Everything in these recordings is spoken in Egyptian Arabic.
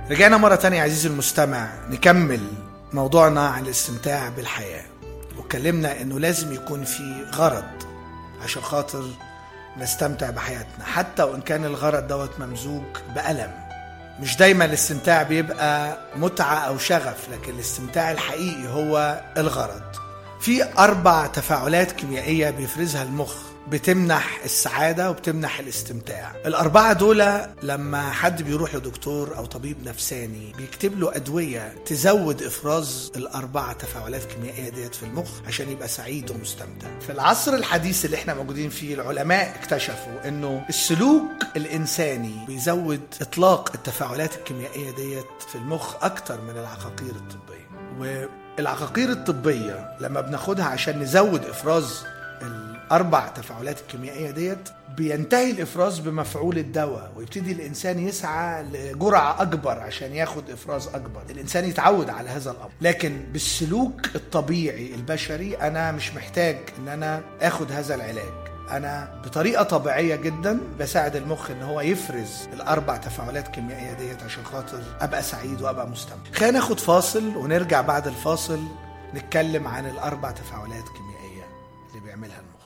رجعنا مرة تانية عزيزي المستمع نكمل موضوعنا عن الاستمتاع بالحياة واتكلمنا انه لازم يكون في غرض عشان خاطر نستمتع بحياتنا حتى وان كان الغرض دوت ممزوج بألم مش دايما الاستمتاع بيبقى متعة او شغف لكن الاستمتاع الحقيقي هو الغرض في اربع تفاعلات كيميائية بيفرزها المخ بتمنح السعادة وبتمنح الاستمتاع الأربعة دول لما حد بيروح لدكتور أو طبيب نفساني بيكتب له أدوية تزود إفراز الأربعة تفاعلات كيميائية ديت في المخ عشان يبقى سعيد ومستمتع في العصر الحديث اللي احنا موجودين فيه العلماء اكتشفوا انه السلوك الإنساني بيزود إطلاق التفاعلات الكيميائية ديت في المخ أكتر من العقاقير الطبية والعقاقير الطبية لما بناخدها عشان نزود إفراز الاربع تفاعلات الكيميائيه ديت بينتهي الافراز بمفعول الدواء ويبتدي الانسان يسعى لجرعه اكبر عشان ياخد افراز اكبر الانسان يتعود على هذا الامر لكن بالسلوك الطبيعي البشري انا مش محتاج ان انا اخد هذا العلاج انا بطريقه طبيعيه جدا بساعد المخ ان هو يفرز الاربع تفاعلات كيميائيه ديت عشان خاطر ابقى سعيد وابقى مستمتع خلينا ناخد فاصل ونرجع بعد الفاصل نتكلم عن الاربع تفاعلات كيميائيه اللي بيعملها المخ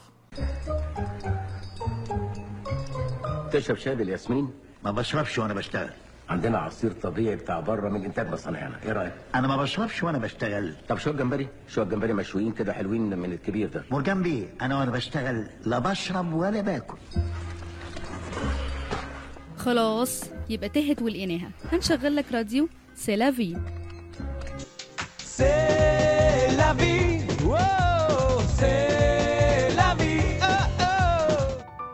تشرب شاي بالياسمين ما بشربش وانا بشتغل عندنا عصير طبيعي بتاع بره من انتاج مصانعنا ايه رايك انا ما بشربش وانا بشتغل طب شويه جمبري شويه جمبري مشويين كده حلوين من الكبير ده مرجان بيه انا وانا بشتغل لا بشرب ولا باكل خلاص يبقى تهت ولقيناها هنشغل لك راديو سيلافي C'est la vie, oh, c'est la vie, oh, oh.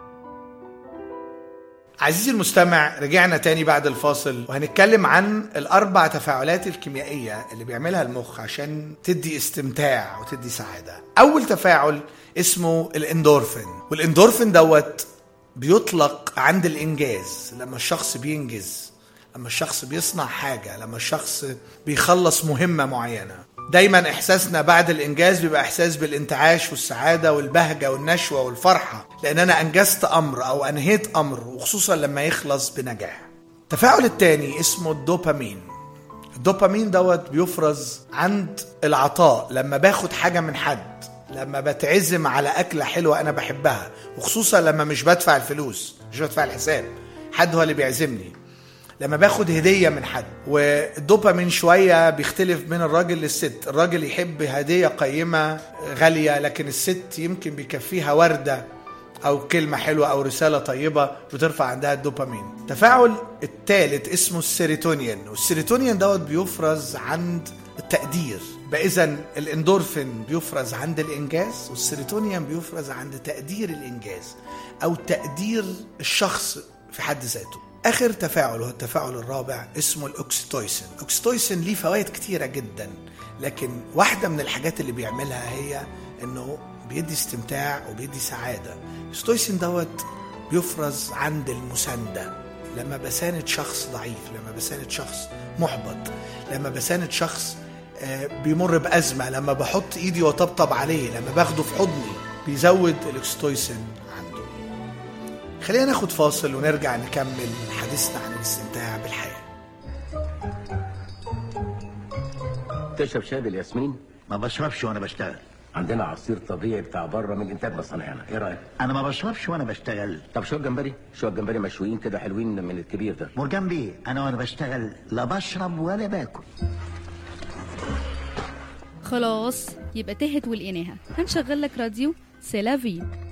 عزيزي المستمع رجعنا تاني بعد الفاصل وهنتكلم عن الأربع تفاعلات الكيميائية اللي بيعملها المخ عشان تدي استمتاع وتدي سعادة أول تفاعل اسمه الاندورفين والاندورفين دوت بيطلق عند الإنجاز لما الشخص بينجز لما الشخص بيصنع حاجة لما الشخص بيخلص مهمة معينة دايما احساسنا بعد الانجاز بيبقى احساس بالانتعاش والسعاده والبهجه والنشوه والفرحه لان انا انجزت امر او انهيت امر وخصوصا لما يخلص بنجاح التفاعل الثاني اسمه الدوبامين الدوبامين دوت بيفرز عند العطاء لما باخد حاجه من حد لما بتعزم على اكله حلوه انا بحبها وخصوصا لما مش بدفع الفلوس مش بدفع الحساب حد هو اللي بيعزمني لما باخد هدية من حد والدوبامين شوية بيختلف من الراجل للست الراجل يحب هدية قيمة غالية لكن الست يمكن بيكفيها وردة أو كلمة حلوة أو رسالة طيبة بترفع عندها الدوبامين التفاعل الثالث اسمه السيروتونين والسيروتونين دوت بيفرز عند التقدير يبقى اذا الاندورفين بيفرز عند الانجاز والسيروتونين بيفرز عند تقدير الانجاز او تقدير الشخص في حد ذاته اخر تفاعل هو التفاعل الرابع اسمه الاوكسيتويسين الاوكسيتويسين ليه فوائد كتيره جدا لكن واحده من الحاجات اللي بيعملها هي انه بيدي استمتاع وبيدي سعاده الاوكسيتويسين دوت بيفرز عند المسانده لما بساند شخص ضعيف لما بساند شخص محبط لما بساند شخص آه، بيمر بأزمة لما بحط إيدي وطبطب عليه لما باخده في حضني بيزود الأكستويسين عنده خلينا ناخد فاصل ونرجع نكمل حديثنا عن الاستمتاع بالحياة تشرب شاي بالياسمين ما بشربش وانا بشتغل عندنا عصير طبيعي بتاع بره من انتاج مصانعنا ايه رايك انا ما بشربش وانا بشتغل طب شويه جمبري شويه جمبري مشويين كده حلوين من الكبير ده مرجان بيه انا وانا بشتغل لا بشرب ولا باكل خلاص يبقى تهت ولقيناها هنشغل لك راديو سيلافي